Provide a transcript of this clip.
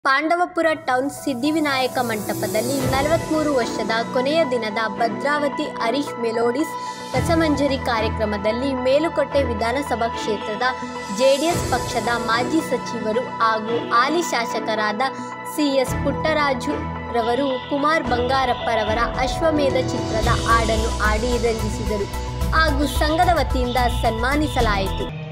Pandavapura town Siddhivinayak ಮಂಟಪದಲ್ಲಿ ನಲವತ್ತ್ಮೂರು ವರ್ಷದ ಕೊನೆಯ ದಿನದ ಭದ್ರಾವತಿ ಹರೀಶ್ ಮೆಲೋಡಿಸ್ ರಸಮಂಜರಿ ಕಾರ್ಯಕ್ರಮದಲ್ಲಿ ಮೇಲುಕೋಟೆ ವಿಧಾನಸಭಾ ಕ್ಷೇತ್ರದ ಜೆಡಿಎಸ್ ಪಕ್ಷದ ಮಾಜಿ ಸಚಿವರು ಹಾಗೂ ಹಾಲಿ ಶಾಸಕರಾದ ಸಿ ಎಸ್ ಪುಟ್ಟರಾಜು ರವರು ಕುಮಾರ್ ಬಂಗಾರಪ್ಪರವರ ಅಶ್ವಮೇಧ ಚಿತ್ರದ ಹಾಡನ್ನು ಹಾಡಿ ರಂಜಿಸಿದರು ಹಾಗೂ ಸಂಘದ ವತಿಯಿಂದ ಸನ್ಮಾನಿಸಲಾಯಿತು